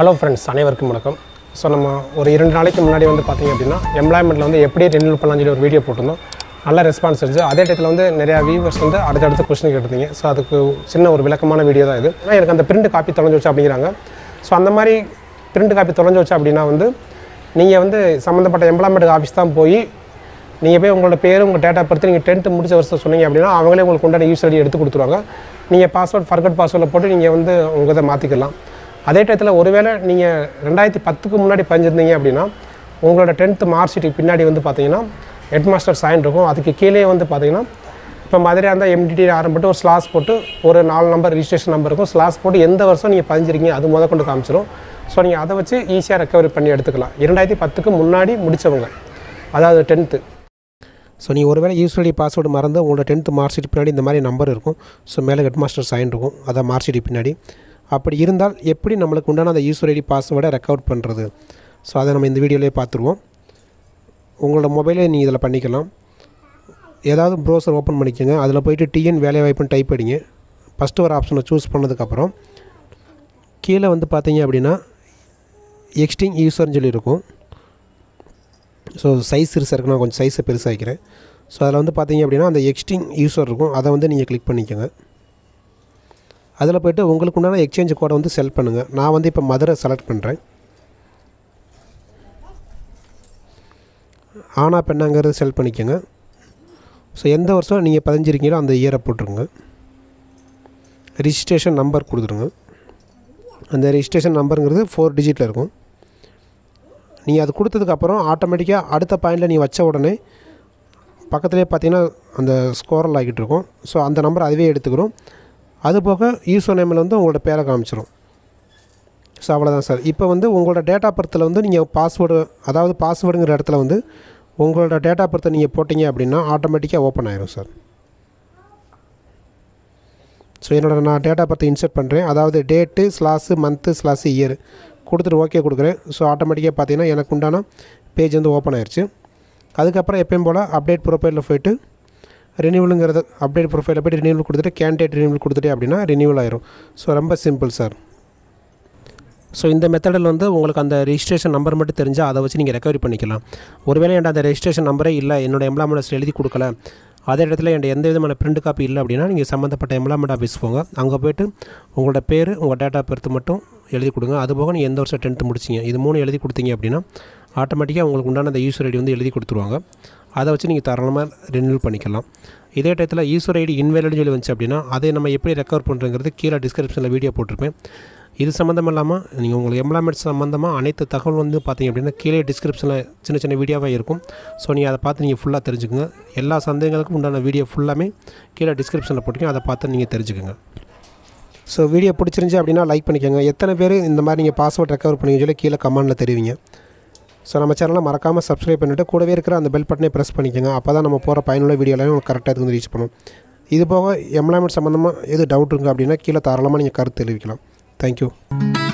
hello friends அனைவருக்கும் வணக்கம் so நம்ம ஒரு இரண்டு நாளைக்கு முன்னாடி வந்து பார்த்தீங்க அப்படின்னா எம்ப்ளாய்மெண்ட்டில் வந்து எப்படி ரெனியூல் பண்ணலாம்னு சொல்லி ஒரு வீடியோ போட்டிருந்தோம் நல்ல ரெஸ்பான்ஸ் இருந்துச்சு அதே டயத்தில் வந்து நிறையா வியூவர்ஸ் வந்து அடுத்தடுத்து கொஸ்டின் கேட்டிருந்தீங்க ஸோ அதுக்கு சின்ன ஒரு விளக்கமான வீடியோ தான் இது ஆனால் எனக்கு அந்த பிரிண்ட் காப்பி தொலைஞ்சு வச்சு அப்படிங்கிறாங்க ஸோ அந்த மாதிரி பிரிண்ட் காப்பி தொலைஞ்சு வச்சு அப்படின்னா வந்து நீங்கள் வந்து சம்மந்தப்பட்ட எம்ப்ளாய்மெண்ட் ஆஃபீஸ் தான் போய் நீங்கள் போய் உங்களோட பேர் உங்கள் டேட்டா பற்றி நீங்கள் டென்த்து முடிச்ச வருஷம் சொன்னீங்க அப்படின்னா அவங்களே உங்களுக்கு உண்டான யூஸ் ஐடி எடுத்து கொடுத்துருவாங்க நீங்கள் பாஸ்வேர்ட் ஃபர்கட் பாஸ்வேர்டில் போட்டு நீங்கள் வந்து உங்கள் இதை மாற்றிக்கலாம் அதே டயத்தில் ஒருவேளை நீங்கள் ரெண்டாயிரத்தி பத்துக்கு முன்னாடி பதிஞ்சிருந்தீங்க அப்படின்னா உங்களோட டென்த்து மார்க் ஷீட்டுக்கு பின்னாடி வந்து பார்த்தீங்கன்னா ஹெட் மாஸ்டர் சைன் இருக்கும் அதுக்கு கீழே வந்து பார்த்தீங்கன்னா இப்போ மதுரையாக இருந்தால் எம்டிடி ஆரம்பிட்டு ஒரு ஸ்லாஸ் போட்டு ஒரு நாலு நம்பர் ரிஜிஸ்ட்ரேஷன் நம்பர் இருக்கும் ஸ்லாஸ் போட்டு எந்த வருஷம் நீங்கள் பதிஞ்சிருக்கீங்க அது முத கொண்டு காமிச்சிடும் ஸோ நீங்கள் அதை வச்சு ஈஸியாக ரெக்கவரி பண்ணி எடுத்துக்கலாம் இரண்டாயிரத்தி பத்துக்கு முன்னாடி முடித்தவங்க அதாவது டென்த்து ஸோ நீங்கள் ஒருவேளை யூஸ்வலி பாஸ்வேர்டு மறந்து உங்களோட டென்த்து மார்க் ஷீட் பின்னாடி இந்த மாதிரி நம்பர் இருக்கும் ஸோ மேலே ஹெட் மாஸ்டர் சைன் இருக்கும் அதான் மார்க் ஷீட் பின்னாடி அப்படி இருந்தால் எப்படி நம்மளுக்கு உண்டான அந்த யூசர் ஐடி பாஸ்வேர்டை ரெக்கவர் பண்ணுறது ஸோ அதை நம்ம இந்த வீடியோலேயே பார்த்துருவோம் உங்களோட மொபைலே நீங்கள் இதில் பண்ணிக்கலாம் ஏதாவது ப்ரௌசர் ஓப்பன் பண்ணிக்கோங்க அதில் போயிட்டு டிஎன் வேலைவாய்ப்புன்னு டைப் அடிங்க ஃபஸ்ட்டு ஒரு ஆப்ஷனை சூஸ் பண்ணதுக்கப்புறம் கீழே வந்து பார்த்தீங்க அப்படின்னா எக்ஸ்டிங் யூசர்னு சொல்லி இருக்கும் ஸோ சைஸ் பெருசாக இருக்கு நான் கொஞ்சம் சைஸை பெருசாகிக்கிறேன் ஸோ அதில் வந்து பார்த்தீங்க அப்படின்னா அந்த எக்ஸ்டிங் யூசர் இருக்கும் அதை வந்து நீங்கள் கிளிக் பண்ணிக்கோங்க அதில் போய்ட்டு உங்களுக்கு உண்டான எக்ஸ்சேஞ்ச் கோடை வந்து செல் பண்ணுங்கள் நான் வந்து இப்போ மதுரை செலக்ட் பண்ணுறேன் ஆனா பெண்ணாங்கிறது செல் பண்ணிக்கோங்க ஸோ எந்த வருஷம் நீங்கள் பதிஞ்சிருக்கீங்களோ அந்த இயரை போட்டுருங்க ரிஜிஸ்ட்ரேஷன் நம்பர் கொடுத்துருங்க அந்த ரிஜிஸ்ட்ரேஷன் நம்பருங்கிறது ஃபோர் டிஜிட்டில் இருக்கும் நீங்கள் அது கொடுத்ததுக்கப்புறம் ஆட்டோமேட்டிக்காக அடுத்த பாயிண்டில் நீ வச்ச உடனே பக்கத்துலேயே பார்த்தீங்கன்னா அந்த ஸ்கோரல் ஆகிட்டு இருக்கும் ஸோ அந்த நம்பர் அதுவே எடுத்துக்கிறோம் அது போக யூசர் நேமில் வந்து உங்களோட பேரை காமிச்சிரும் ஸோ அவ்வளோதான் சார் இப்போ வந்து உங்களோட டேட்டா பர்த்தில் வந்து நீங்கள் பாஸ்வேர்டு அதாவது பாஸ்வேர்டுங்கிற இடத்துல வந்து உங்களோட டேட்டா பர்த்தை நீங்கள் போட்டிங்க அப்படின்னா ஆட்டோமேட்டிக்காக ஓப்பன் ஆயிரும் சார் ஸோ என்னோட நான் டேட்டா பர்த்தை இன்சர்ட் பண்ணுறேன் அதாவது date slash month slash year கொடுத்துட்டு ஓகே கொடுக்குறேன் ஸோ ஆட்டோமேட்டிக்காக பார்த்தீங்கன்னா எனக்கு உண்டான பேஜ் வந்து ஓப்பன் ஆயிடுச்சு அதுக்கப்புறம் எப்பயும் போல் அப்டேட் ப்ரொஃபைலில் போயிட்டு ரினியூவலுங்கிறது அப்டேட் ப்ரொஃபைலில் போய்ட்டு ரினியூவல் கொடுத்துட்டு கேண்டிடேட் ரினியூவல் கொடுத்துட்டு அப்படின்னா ரினியூவல் ஆயிரும் ஸோ ரொம்ப சிம்பிள் சார் ஸோ இந்த மெத்தடில் வந்து உங்களுக்கு அந்த ரெஜிஸ்ட்ரேஷன் நம்பர் மட்டும் தெரிஞ்சால் அதை வச்சு நீங்கள் ரெக்கவரி பண்ணிக்கலாம் ஒருவேளை என்கிட்ட அந்த ரெஜிஸ்ட்ரேஷன் நம்பரே இல்லை என்னோட எம்ப்ளாய்மெண்ட் எழுதி கொடுக்கல அதே இடத்துல என்கிட்ட எந்த விதமான பிரிண்ட் காப்பி இல்லை அப்படின்னா நீங்கள் சம்மந்தப்பட்ட எம்ப்ளாய்மெண்ட் ஆஃபீஸ் போங்க அங்கே போய்ட்டு உங்களோட பேர் உங்கள் டேட்டா பெர்த்து மட்டும் எழுதி கொடுங்க அதுபோக நீங்கள் எந்த வருஷம் டென்த்து முடிச்சிங்க இது மூணு எழுதி கொடுத்தீங்க அப்படின்னா ஆட்டோமேட்டிக்காக உங்களுக்கு உண்டான அந்த யூசர் ஐடி வந்து எழுதி கொடுத்துருவாங்க அதை வச்சு நீங்கள் தாராளமாக ரினியூல் பண்ணிக்கலாம் இதே டயத்தில் யூசர் ஐடி இன்வேலிட்னு சொல்லி வந்துச்சு அப்படின்னா அதை நம்ம எப்படி ரெக்கவர் பண்ணுறங்கிறது கீழே டிஸ்கிரிப்ஷனில் வீடியோ போட்டிருப்பேன் இது சம்மந்தம் இல்லாமல் நீங்கள் உங்களுக்கு எம்ப்ளாய்மெண்ட் சம்மந்தமாக அனைத்து தகவல் வந்து பார்த்தீங்க அப்படின்னா கீழே டிஸ்கிரிப்ஷனில் சின்ன சின்ன வீடியோவாக இருக்கும் ஸோ நீங்கள் அதை பார்த்து நீங்கள் ஃபுல்லாக தெரிஞ்சுக்கோங்க எல்லா சந்தேகங்களுக்கும் உண்டான வீடியோ ஃபுல்லாமே கீழே டிஸ்கிரிப்ஷனில் போட்டிருக்கேன் அதை பார்த்து நீங்கள் தெரிஞ்சுக்கோங்க ஸோ வீடியோ பிடிச்சிருந்துச்சி அப்படின்னா லைக் பண்ணிக்கோங்க எத்தனை பேர் இந்த மாதிரி நீங்கள் பாஸ்வேர்ட் ரெக்கவர் பண்ணி சொல்லி கீழே கமெண்டில் தெரிவிங்க ஸோ நம்ம சேனலை மறக்காமல் சப்ஸ்கிரைப் பண்ணிவிட்டு கூடவே இருக்கிற அந்த பெல் பட்டனை ப்ரெஸ் பண்ணிக்கோங்க அப்போ தான் நம்ம போகிற பயனுள்ள வீடியோலாம் உங்களுக்கு கரெக்டாக வந்து ரீச் பண்ணும் இது போக எம்ப்ளாய்மெண்ட் சம்மந்தமாக எது டவுட் இருக்குது அப்படின்னா கீழே தாராளமாக நீங்கள் கருத்து தெரிவிக்கலாம் தேங்க்யூ